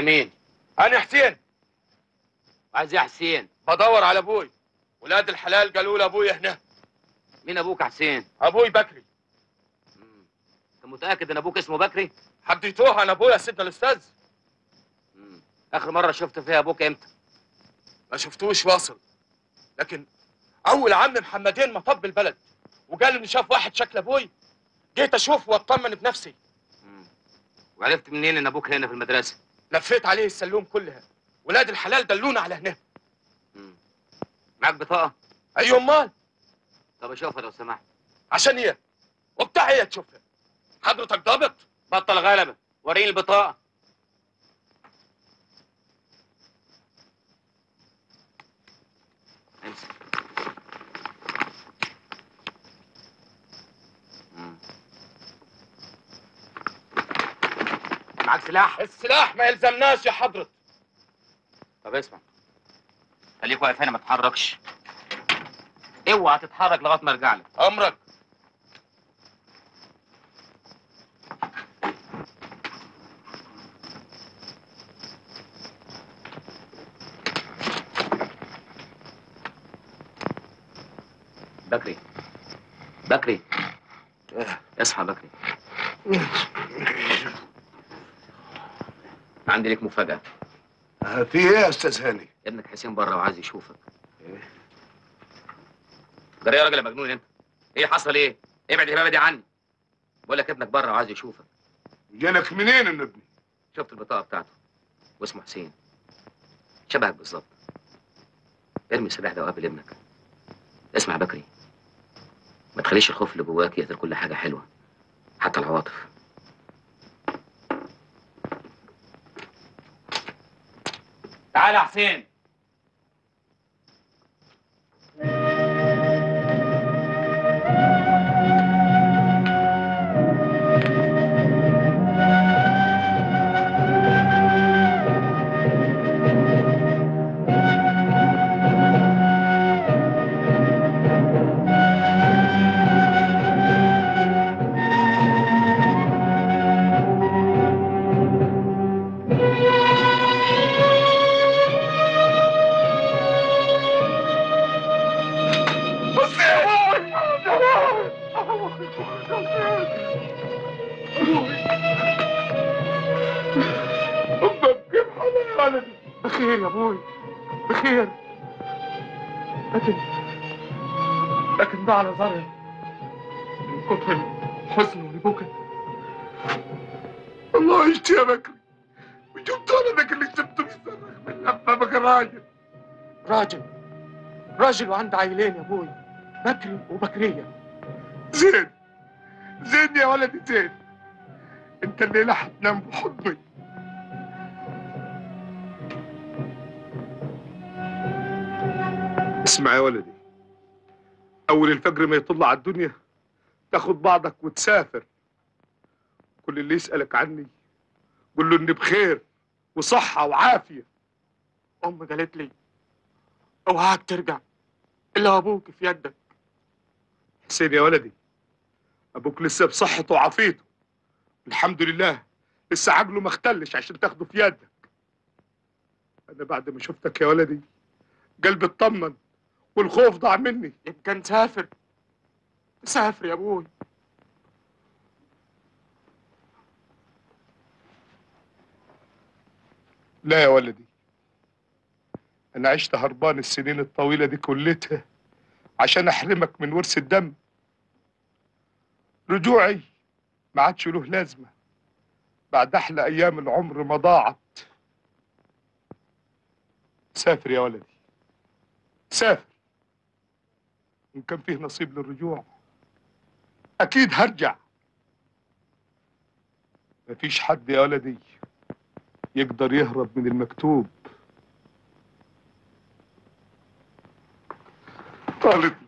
مين انا حسين عايز ايه يا حسين بدور على ابوي ولاد الحلال قالوا لي ابوي هنا مين ابوك يا حسين ابوي بكري مم. انت متاكد ان ابوك اسمه بكري حديتوها انا ابويا سيدنا الاستاذ مم. اخر مره شفت فيها ابوك امتى ما شفتوش واصل لكن اول عم محمدين ما طب البلد وقال انه شاف واحد شكل ابوي جيت اشوفه واطمن بنفسي مم. وعرفت منين ان ابوك هنا في المدرسه لفيت عليه السلوم كلها ولاد الحلال دلونا على هنا مم. معاك بطاقه ايوه امال طب اشوفها لو سمحت عشان ايه وبتاع ايه تشوفها حضرتك ضابط بطل غلبه وريني البطاقه امسك مم. معاك سلاح السلاح ما يلزمناش يا حضرة طب اسمع خليك واقف هنا ما تتحركش اوعى تتحرك لغايه ما ارجع لك امرك بكري بكري اصحى بكري عندي لك مفاجأة في ايه يا استاذ هاني؟ ابنك حسين بره وعايز يشوفك جري يا راجل يا مجنون انت ايه حصل ايه ابعد الهبابه دي عني بقول لك ابنك بره وعايز يشوفك جالك منين ان ابني؟ شفت البطاقه بتاعته واسمه حسين شبهك بالظبط ارمي السلاح ده وقابل ابنك اسمع يا بكري ما تخليش الخوف اللي جواك يقتل كل حاجه حلوه حتى العواطف تعال يا حسين بخير يا ابوي بخير لكن لكن ده على ظهري من كتر الحزن والبكا الله يشتي يا بكري وشفت ولدك اللي سبته بيصرخ من لما بقى راجل راجل راجل وعنده عيلين يا ابوي بكري وبكريه زين زين يا ولدي زين انت الليله هتنام بحضني اسمع يا ولدي اول الفجر ما يطل على الدنيا تاخد بعضك وتسافر كل اللي يسالك عني قول له اني بخير وصحه وعافيه ام قالت لي اوعاك ترجع الا ابوك في يدك حسين يا ولدي ابوك لسه بصحته وعافيته الحمد لله لسه عقله ما اختلش عشان تاخده في يدك انا بعد ما شفتك يا ولدي قلبي اطمن والخوف ضاع مني يبقى نسافر نسافر يا ابوي لا يا ولدي انا عشت هربان السنين الطويله دي كلتها عشان احرمك من ورث الدم رجوعي ما عادش له لازمه بعد احلى ايام العمر ما ضاعت سافر يا ولدي سافر إن كان فيه نصيب للرجوع أكيد هرجع مفيش حد يا ولدي يقدر يهرب من المكتوب طالت